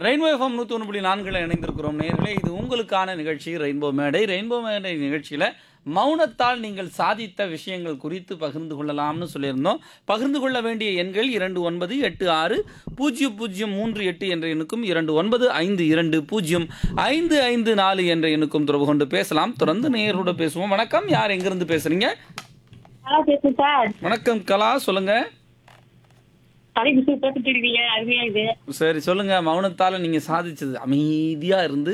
Rainbow FM நூற்றி ஒன்று புள்ளி நான்கில் இணைந்திருக்கிறோம் நேர்களே இது உங்களுக்கான நிகழ்ச்சி ரெயின்போ மேடை ரெயின்போ மேடை நிகழ்ச்சியில் மௌனத்தால் நீங்கள் சாதித்த விஷயங்கள் குறித்து பகிர்ந்து கொள்ளலாம்னு சொல்லியிருந்தோம் பகிர்ந்து கொள்ள வேண்டிய எண்கள் இரண்டு ஒன்பது எட்டு ஆறு பூஜ்ஜியம் பூஜ்ஜியம் மூன்று எட்டு என்ற எண்ணுக்கும் இரண்டு ஒன்பது ஐந்து இரண்டு பூஜ்ஜியம் ஐந்து ஐந்து நாலு என்ற எண்ணுக்கும் தொடர்பு கொண்டு பேசலாம் தொடர்ந்து நேயரோட பேசுவோம் வணக்கம் யார் எங்கிருந்து பேசுறீங்க நல்லா பேசுங்க சார் வணக்கம் கலா சொல்லுங்க தலைப்பு சூப்பர் இருக்கீங்க அருமையா இது சரி சொல்லுங்க மௌனத்தால நீங்க சாதிச்சது அமைதியா இருந்து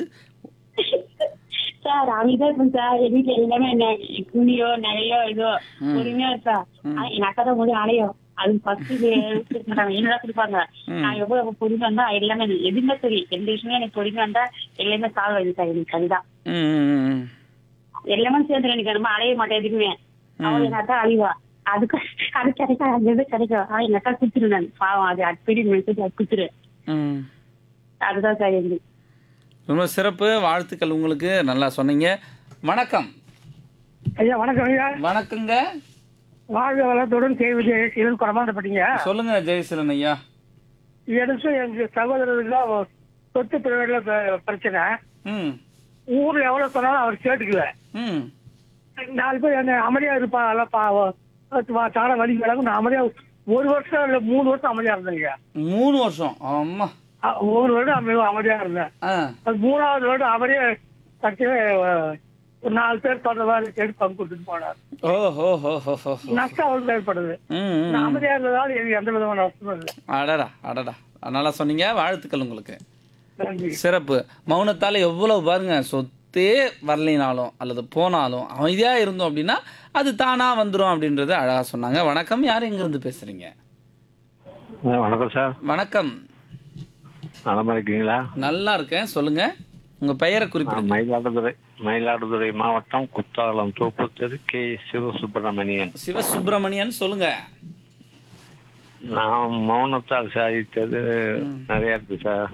சார் அமைதியா இருக்கும் சார் என் வீட்டுல எல்லாமே என்ன துணியோ நகையோ ஏதோ பொறுமையா இருக்கா ஆனா, எங்க அக்கா தான் முதல் அலையும் அது ஃபர்ஸ்ட் மாட்டாங்க என்னதான் கொடுப்பாங்க நான் எவ்வளவு எவ்வளவு பொறுமையா இருந்தா எல்லாமே எனக்கு எதுவுமே சரி எந்த விஷயமே எனக்கு பொறுமையா இருந்தா எல்லாமே சால்வ் ஆயிடுது சார் எனக்கு அதுதான் ம், ம், ம். எல்லாமே சேர்ந்து எனக்கு ரொம்ப அலைய மாட்டேன் எதுக்குமே அவள் எங்க அக்கா அழிவா அதுக்கு அது கிடைக்கும் அது எது கிடைக்கும் ஆனா எங்க அக்கா குத்துரு நான் பாவம் அது அது பெரிய மெசேஜ் அது குத்துரு ம். அதுதான் சார் எங்களுக்கு ரொம்ப சிறப்பு வாழ்த்துக்கள் உங்களுக்கு நல்லா சொன்னீங்க வணக்கம் ஐயா வணக்கம் ஐயா வணக்கங்க வாழ்க வளத்துடன் செய்வது இதன் குறமாண்டப்பட்டீங்க சொல்லுங்க ஜெயசீலன் ஐயா எடுத்து எங்க சகோதரர்கள் சொத்து பிரிவுல பிரச்சனை ம் ஊர்ல எவ்வளவு சொன்னாலும் அவர் கேட்டுக்கல ம் நாலு பேர் என்ன அமைதியா இருப்பா எல்லாம் பாவம் தான வலி கிடக்கும் நான் அமைதியா ஒரு வருஷம் இல்ல மூணு வருஷம் அமைதியா இருந்தேங்க மூணு வருஷம் ஆமா அ- ஒரு வருடம் அமை- அமைதியா இருந்தேன் ஆ அது மூணாவது வருடம் அவரே கட்சியில ஒரு நாலு பேர் சொன்ன மாதிரி கேட்டு பங்கு கொடுத்துட்டு போனார் ஓ ஹோ ஹோ ஹோ ஹோ நஷ்டம் அவருக்கு ஏற்படுது ம் ம். நான் அமைதியா இருந்ததால எனக்கு எந்த விதமான நஷ்டமும் இல்லை அடடா அடடா நல்லா சொன்னீங்க வாழ்த்துக்கள் உங்களுக்கு நன்றி சிறப்பு மௌனத்தால் எவ்வளவு பாருங்க சொத்தே வரலினாலும் அல்லது போனாலும் அமைதியாக இருந்தோம் அப்படின்னா அது தானாக வந்துடும் அப்படின்றத அழகாக சொன்னாங்க வணக்கம் யார் எங்கேருந்து பேசுகிறீங்க ஆ, வணக்கம் சார் வணக்கம் நலமா இருக்கீங்களா நல்லா இருக்கேன் சொல்லுங்க உங்க பெயரை நான் குறிப்பிடுங்க மயிலாடுதுறை மயிலாடுதுறை மாவட்டம் குத்தாலம் தோப்புத்தெரு கே சிவசுப்பிரமணியன் சிவசுப்பிரமணியன் சொல்லுங்க நான் மௌனத்தால் சாதித்தது நிறைய இருக்கு சார்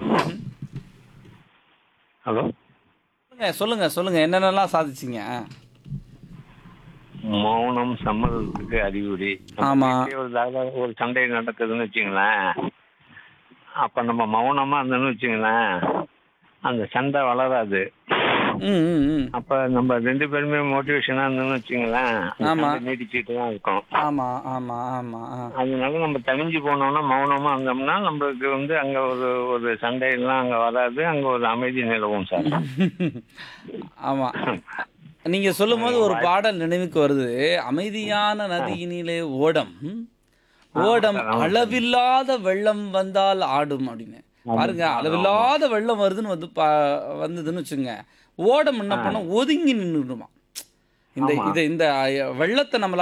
ஹலோ சொல்லுங்க சொல்லுங்க சொல்லுங்க என்னென்னலாம் சாதிச்சீங்க மௌனம் சம்மதத்துக்கு அறிகுறி நம்ம ஆமா. வீட்லயே ஒரு தகவல், ஒரு சண்டை நடக்குதுன்னு வச்சுங்களேன் அப்ப நம்ம மௌனமா இருந்தோம்னு வச்சுங்களேன் அந்த சண்டை வளராது ம் ம் ம் அப்ப நம்ம ரெண்டு பேருமே மோட்டிவேஷனா இருந்தோம்னு வச்சுங்களேன் அந்த ஆமா. சண்டை நீடிச்சுட்டு தான் இருக்கும் ஆமா ஆமா ஆமா ஆ. அதனால நம்ம தனிஞ்சு போனோம்னா மௌனமா இருந்தோம்னா நம்மளுக்கு வந்து அங்க ஒரு ஒரு சண்டையெல்லாம் அங்க வராது அங்க ஒரு அமைதி நிலவும் சார் ஆமா நீங்க சொல்லும்போது ஒரு பாடல் நினைவுக்கு வருது அமைதியான நதியினிலே ஓடம் ஓடம் அளவில்லாத வெள்ளம் வந்தால் ஆடும் அப்படின்னு பாருங்க அளவில்லாத வெள்ளம் வருதுன்னு வந்து பா- வந்ததுன்னு வச்சுங்க ஓடம் என்ன பண்ண ஒதுங்கி நின்றுடுமா இந்த இதை இந்த வெள்ளத்தை நம்மளால